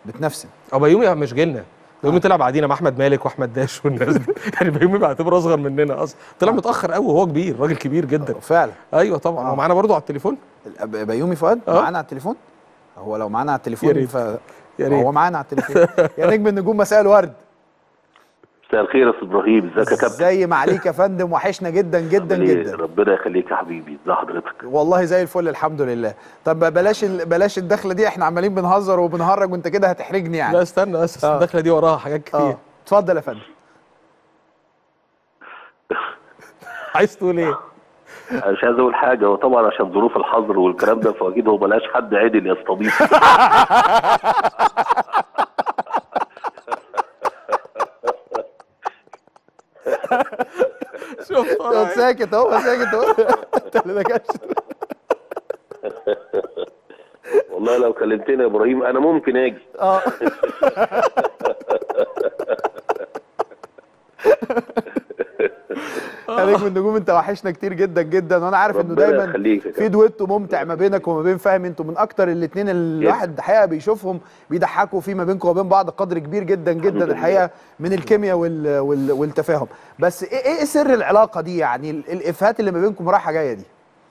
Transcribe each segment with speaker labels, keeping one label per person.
Speaker 1: بتنفسن
Speaker 2: اه بيومي مش جيلنا بيومي طلع بعدينا مع احمد مالك واحمد داش والناس دي يعني بيومي بعتبره اصغر مننا اصلا طلع متاخر قوي وهو كبير راجل كبير جدا
Speaker 1: فعلا
Speaker 2: ايوه طبعا هو معانا برضه على التليفون
Speaker 1: ب- بيومي فؤاد
Speaker 2: آه.
Speaker 1: معانا على التليفون هو لو معانا على
Speaker 2: يا
Speaker 1: التليفون
Speaker 2: ريت.
Speaker 1: ف
Speaker 2: يا ريت.
Speaker 1: هو معانا على التليفون يا نجم النجوم مساء الورد
Speaker 3: مساء الخير يا استاذ ابراهيم ازيك يا كابتن
Speaker 1: زي ما عليك يا فندم وحشنا جدا جدا
Speaker 3: عامل إيه؟
Speaker 1: جدا
Speaker 3: ربنا يخليك يا حبيبي ازي حضرتك
Speaker 1: والله زي الفل الحمد لله طب بلاش ال... بلاش الدخله دي احنا عمالين بنهزر وبنهرج وانت كده هتحرجني يعني
Speaker 2: لا استنى بس
Speaker 1: آه.
Speaker 2: الدخله دي وراها حاجات كتير
Speaker 1: اه اتفضل يا فندم
Speaker 2: عايز تقول ايه؟
Speaker 3: انا مش عايز اقول حاجه هو طبعا عشان ظروف الحظر والكلام ده فاكيد هو ملهاش حد عدل يستضيف
Speaker 2: شوف
Speaker 1: هو ساكت اهو ساكت اهو انت اللي نكشت
Speaker 3: والله لو كلمتني يا ابراهيم انا ممكن اجي
Speaker 1: اه يا نجم النجوم انت وحشنا كتير جدا جدا وانا عارف انه
Speaker 3: ربنا
Speaker 1: دايما
Speaker 3: يخليك يا
Speaker 1: في
Speaker 3: كابتن.
Speaker 1: دويتو ممتع ما بينك وما بين فهمي انتوا من اكتر الاثنين اللي الواحد الحقيقه بيشوفهم بيضحكوا في ما بينكم وما بين بعض قدر كبير جدا جدا
Speaker 3: لله.
Speaker 1: الحقيقه من الكيمياء وال... وال... والتفاهم بس ايه ايه سر العلاقه دي يعني ال- الافيهات اللي ما بينكم رايحه جايه دي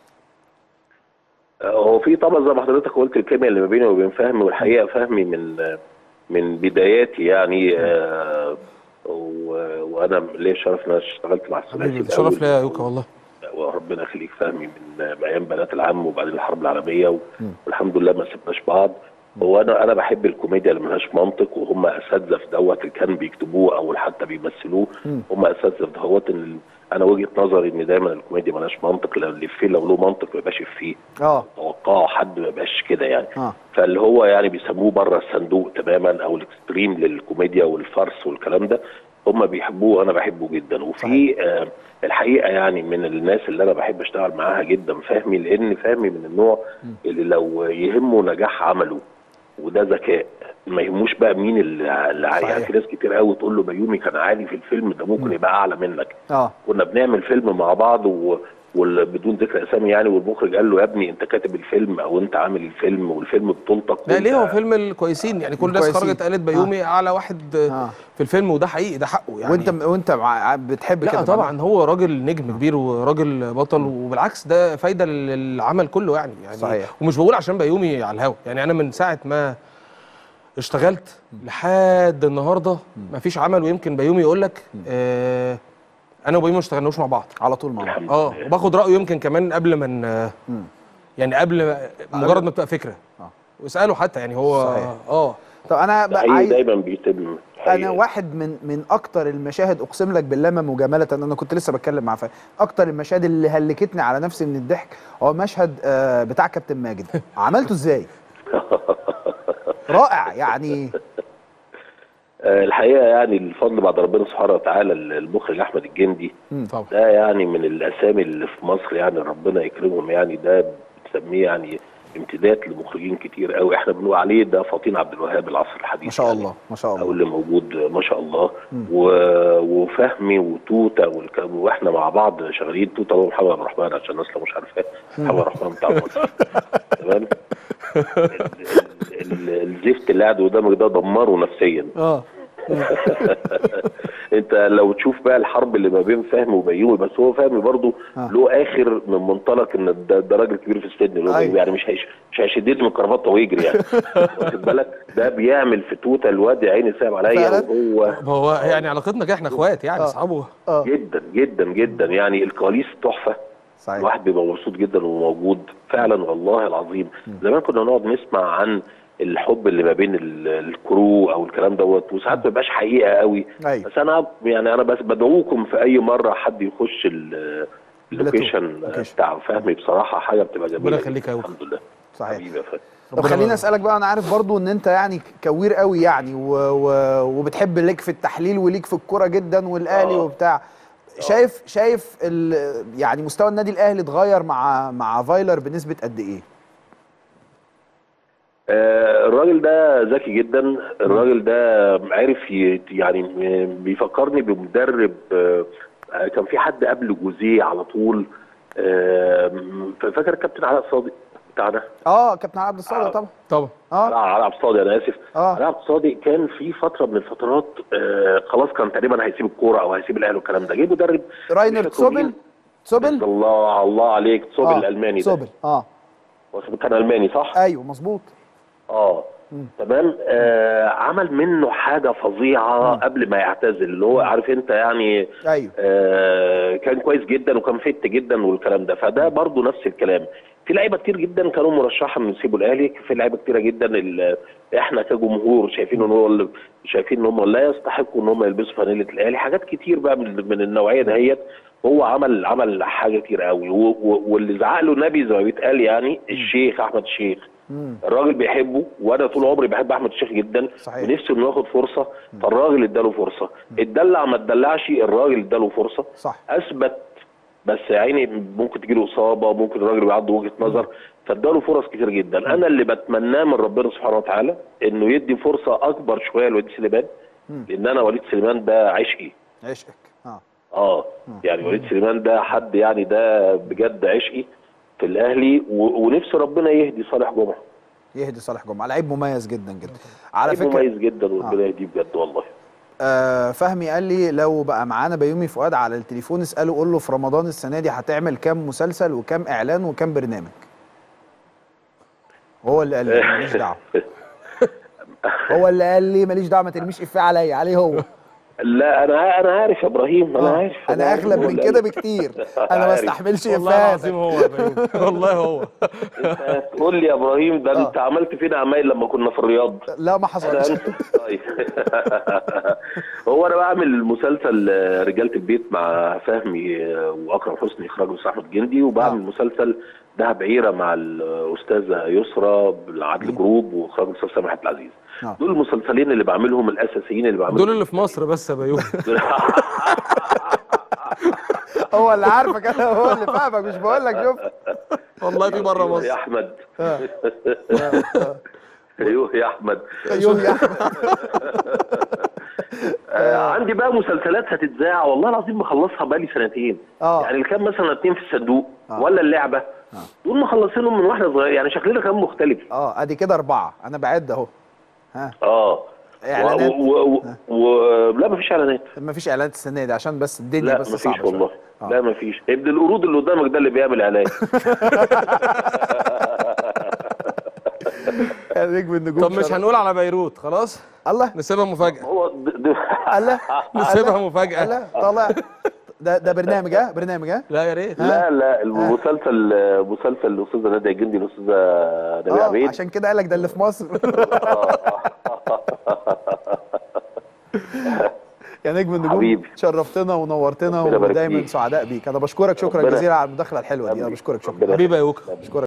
Speaker 3: هو في طبعا زي ما حضرتك قلت الكيمياء اللي ما بيني وبين فهمي والحقيقه فهمي من من بداياتي يعني آه، و- وانا ليا شرف ان انا اشتغلت مع الثلاثي
Speaker 2: حبيبي
Speaker 3: الأول.
Speaker 2: شرف ليا يا يوكا والله
Speaker 3: وربنا يخليك فهمي من ايام بنات العم وبعدين الحرب العالميه و- والحمد لله ما سبناش بعض هو انا انا بحب الكوميديا اللي ملهاش منطق وهم اساتذه في دوت اللي كانوا بيكتبوه او حتى بيمثلوه هم اساتذه في دوت إن انا وجهه نظري ان دايما الكوميديا ملهاش منطق لو الافيه لو له منطق ما يبقاش فيه
Speaker 1: اه
Speaker 3: توقعه حد ما يبقاش كده يعني
Speaker 1: اه
Speaker 3: فاللي هو يعني بيسموه بره الصندوق تماما او الاكستريم للكوميديا والفرس والكلام ده هم بيحبوه وانا بحبه جدا وفي آه الحقيقه يعني من الناس اللي انا بحب اشتغل معاها جدا فهمي لان فهمي من النوع اللي لو يهمه نجاح عمله وده ذكاء ما يهموش بقى مين اللي اللي عالي. يعني
Speaker 1: صحيح.
Speaker 3: في ناس كتير قوي تقول له بيومي كان عالي في الفيلم ده ممكن يبقى اعلى منك
Speaker 1: اه
Speaker 3: كنا بنعمل فيلم مع بعض و... وال- بدون ذكر اسامي يعني والمخرج قال له يا ابني انت كاتب الفيلم او انت عامل الفيلم والفيلم بطولتك
Speaker 2: لا
Speaker 3: وأنت-
Speaker 2: ليه هو فيلم الكويسين يعني كل الناس
Speaker 1: الكويسين.
Speaker 2: خرجت قالت بيومي اعلى واحد
Speaker 1: آه.
Speaker 2: في الفيلم وده حقيقي ده حقه يعني
Speaker 1: وانت وانت مع- بتحب كده
Speaker 2: لا طبعا هو راجل نجم كبير وراجل بطل وبالعكس ده فايده للعمل كله يعني يعني
Speaker 1: صحيح.
Speaker 2: ومش بقول عشان بيومي على الهوا يعني انا من ساعه ما اشتغلت لحد النهارده ما فيش عمل ويمكن بيومي يقول لك آه انا وبيومي ما اشتغلناش مع بعض
Speaker 1: على طول مع بعض
Speaker 2: اه وباخد رايه يمكن كمان قبل ما ن- يعني قبل ما مجرد ما بتبقى فكره
Speaker 1: آه.
Speaker 2: واساله حتى يعني هو
Speaker 1: صحيح.
Speaker 2: اه
Speaker 1: طب انا
Speaker 3: ده
Speaker 1: بقى
Speaker 3: حقيقي
Speaker 1: عايز
Speaker 3: دايما بيتم
Speaker 1: انا
Speaker 3: حقيقي.
Speaker 1: واحد من من اكتر المشاهد اقسم لك بالله ما مجامله انا كنت لسه بتكلم مع فهد اكتر المشاهد اللي هلكتني على نفسي من الضحك هو مشهد آه، بتاع كابتن ماجد عملته ازاي رائع يعني
Speaker 3: آه، الحقيقه يعني الفضل بعد ربنا سبحانه وتعالى المخرج احمد الجندي
Speaker 2: طبعا
Speaker 3: ده يعني من الاسامي اللي في مصر يعني ربنا يكرمهم يعني ده بتسميه يعني امتداد لمخرجين كتير قوي احنا بنقول عليه ده فطين عبد الوهاب العصر الحديث
Speaker 1: ما شاء
Speaker 3: يعني.
Speaker 1: الله ما شاء
Speaker 3: او
Speaker 1: الله
Speaker 3: اللي موجود ما شاء الله و... وفهمي وتوته والكلام واحنا مع بعض شغالين توته هو محمد عبد الرحمن عشان الناس لو مش عارفاه محمد عبد الرحمن بتاع مصر تمام ال- ال- ال- الزفت اللي قاعد قدامك ده دمره نفسيا
Speaker 1: اه
Speaker 3: انت لو تشوف بقى الحرب اللي ما بين فهمي وبيومي بس هو فهمي برضه
Speaker 1: آه.
Speaker 3: له اخر من منطلق ان ده, ده راجل كبير في السن اللي هو
Speaker 1: أيوة.
Speaker 3: يعني مش هيش مش هيشدني من الكرافته ويجري يعني واخد بالك ده بيعمل في توته الواد يا عيني صعب عليا
Speaker 1: فعلا؟
Speaker 3: وهو
Speaker 2: هو يعني علاقتنا كده احنا اخوات يعني
Speaker 1: آه.
Speaker 2: اصحابه
Speaker 1: اه
Speaker 3: جدا جدا جدا يعني الكواليس تحفه
Speaker 1: صحيح
Speaker 3: الواحد بيبقى مبسوط جدا وموجود فعلا والله العظيم زمان كنا نقعد نسمع عن الحب اللي ما بين ال- الكرو او الكلام دوت وساعات ما بيبقاش حقيقه قوي
Speaker 1: ايوه
Speaker 3: بس انا يعني انا بس بدعوكم في اي مره حد يخش ال- اللوكيشن
Speaker 1: لوكيشن.
Speaker 3: بتاع فهمي بصراحه حاجه بتبقى جميله
Speaker 2: ربنا
Speaker 3: جداً.
Speaker 2: يخليك يا أبو.
Speaker 3: الحمد لله
Speaker 1: صحيح
Speaker 3: حبيبي يا فندم
Speaker 1: طب
Speaker 2: ربنا
Speaker 1: خليني
Speaker 2: يبارك.
Speaker 1: اسالك بقى انا عارف برضو ان انت يعني كوير قوي يعني و... و... وبتحب ليك في التحليل وليك في الكوره جدا والاهلي
Speaker 3: آه.
Speaker 1: وبتاع شايف شايف ال... يعني مستوى النادي الاهلي اتغير مع مع فايلر بنسبه قد ايه؟
Speaker 3: آه، الراجل ده ذكي جدا الراجل ده عرف ي- يعني آه، بيفكرني بمدرب آه، آه، كان في حد قبل جوزيه على طول آه، فاكر كابتن علاء صادق بتاعنا
Speaker 1: اه كابتن عبد الصادق
Speaker 3: آه.
Speaker 1: طبعا
Speaker 2: طبعا
Speaker 1: اه
Speaker 3: علاء علاء عبد الصادق انا اسف
Speaker 1: آه.
Speaker 3: علاء عبد الصادق كان في فتره من الفترات آه خلاص كان تقريبا هيسيب الكوره او هيسيب الاهلي والكلام ده جه مدرب
Speaker 1: راينر
Speaker 3: مش فاكر
Speaker 1: تسوبل
Speaker 3: مين.
Speaker 1: تسوبل
Speaker 3: الله الله عليك تسوبل
Speaker 1: آه،
Speaker 3: الالماني ده
Speaker 1: تسوبل اه
Speaker 3: واخد- كان الماني صح؟
Speaker 1: ايوه مظبوط
Speaker 3: اه تمام آه عمل منه حاجه فظيعه قبل ما يعتزل اللي هو عارف انت يعني
Speaker 1: ايوه
Speaker 3: آه كان كويس جدا وكان فت جدا والكلام ده فده برضو نفس الكلام في لعيبه كتير جدا كانوا مرشحه من يسيبوا الاهلي في لعيبه كتيره جدا ال- احنا كجمهور شايفين ان هو ال- شايفين ان هم لا يستحقوا ان هم يلبسوا فانيله الاهلي حاجات كتير بقى من, من النوعيه دهيت هو عمل عمل حاجه كتير قوي و- و- واللي زعق له النبي زي ما بيتقال يعني الشيخ احمد الشيخ
Speaker 1: مم.
Speaker 3: الراجل بيحبه وانا طول عمري بحب احمد الشيخ جدا
Speaker 1: صحيح.
Speaker 3: ونفسي انه ياخد فرصه فالراجل اداله فرصه اتدلع ما اتدلعش الراجل اداله فرصه
Speaker 1: صح
Speaker 3: اثبت بس يا عيني ممكن تجي له اصابه ممكن الراجل يبقى عنده وجهه نظر فاداله فرص كتير جدا انا اللي بتمناه من ربنا سبحانه وتعالى انه يدي فرصه اكبر شويه لوليد سليمان لان انا وليد سليمان ده عشقي
Speaker 1: عشقك اه
Speaker 3: اه يعني وليد سليمان ده حد يعني ده بجد عشقي في الاهلي و- ونفسي ربنا يهدي صالح جمعه
Speaker 1: يهدي صالح جمعه لعيب مميز جدا جدا على
Speaker 3: لعيب
Speaker 1: فكره
Speaker 3: مميز جدا وربنا يهديه بجد والله
Speaker 1: آه فهمي قال لي لو بقى معانا بيومي فؤاد على التليفون اساله قول له في رمضان السنه دي هتعمل كام مسلسل وكام اعلان وكام برنامج هو اللي قال لي ماليش دعوه هو اللي قال لي ماليش دعوه ما ترميش افيه عليا عليه هو
Speaker 3: لا انا انا عارف يا ابراهيم انا
Speaker 1: آه،
Speaker 3: عارف
Speaker 1: انا
Speaker 3: عارف
Speaker 1: اغلب
Speaker 3: هو
Speaker 1: من
Speaker 3: اللي
Speaker 1: كده
Speaker 3: قال.
Speaker 1: بكتير انا ما
Speaker 3: عارف.
Speaker 1: استحملش
Speaker 2: والله
Speaker 1: افيهات
Speaker 2: العظيم هو يا بيومي والله هو
Speaker 3: انت تقول لي يا ابراهيم ده
Speaker 1: آه.
Speaker 3: انت عملت فينا عمايل لما كنا في الرياض
Speaker 1: لا ما
Speaker 3: ده
Speaker 1: حصلش
Speaker 3: انت طيب هو انا بعمل مسلسل آه، رجاله البيت مع فهمي آه، واكرم حسني اخراج الاستاذ احمد جندي وبعمل
Speaker 1: آه.
Speaker 3: مسلسل دهب عيره مع الاستاذه يسرى بالعدل جروب واخراج الاستاذ سامح عبد العزيز
Speaker 1: آه.
Speaker 3: دول المسلسلين اللي بعملهم الاساسيين اللي بعملهم
Speaker 2: دول اللي في مصر بس يا بيومي
Speaker 1: هو اللي عارفك انا هو اللي فاهمك مش بقول لك شوف
Speaker 2: والله في بره
Speaker 3: يا
Speaker 2: مصر
Speaker 3: احمد
Speaker 1: آه.
Speaker 3: ايوه يا احمد
Speaker 1: يوم يا احمد
Speaker 3: آه عندي بقى مسلسلات هتتذاع والله العظيم مخلصها بقالي سنتين
Speaker 1: آه.
Speaker 3: يعني اللي كان مثلا اتنين في الصندوق
Speaker 1: آه.
Speaker 3: ولا اللعبه دول مخلصينهم من واحنا صغير يعني شكلنا كان مختلف
Speaker 1: اه ادي كده اربعه انا بعد اهو ها
Speaker 3: اه
Speaker 1: إعلانات؟
Speaker 3: و... و... و... و... لا مفيش اعلانات
Speaker 1: ما فيش اعلانات السنه دي عشان بس الدنيا
Speaker 3: لا
Speaker 1: بس
Speaker 3: مفيش
Speaker 1: صعبه
Speaker 3: والله
Speaker 1: شوية.
Speaker 3: لا مفيش ابن القرود اللي قدامك ده اللي بيعمل اعلان
Speaker 1: آه. نجم النجوم
Speaker 2: طب مش
Speaker 1: شرف.
Speaker 2: هنقول على بيروت خلاص
Speaker 1: الله
Speaker 2: نسيبها مفاجأة
Speaker 3: هو د... د...
Speaker 1: الله
Speaker 2: نسيبها
Speaker 1: الله.
Speaker 2: مفاجأة
Speaker 1: الله طالع ده ده برنامج ها برنامج ها
Speaker 2: لا يا ريت
Speaker 3: لا لا المسلسل مسلسل الاستاذه ناديه الجندي الاستاذه نبيل
Speaker 1: اه
Speaker 3: عبيد
Speaker 1: عشان كده قالك ده اللي في مصر يا نجم النجوم
Speaker 3: حبيبي.
Speaker 1: شرفتنا ونورتنا
Speaker 3: ربنا يبارك
Speaker 1: ودايما
Speaker 3: فيك.
Speaker 1: سعداء بيك انا بشكرك شكرا
Speaker 3: ربنا-
Speaker 1: جزيلا على المداخله الحلوه دي انا
Speaker 3: حبيبي.
Speaker 1: بشكرك شكرا
Speaker 3: ربنا
Speaker 2: حبيبي يا يوكا
Speaker 1: بشكرك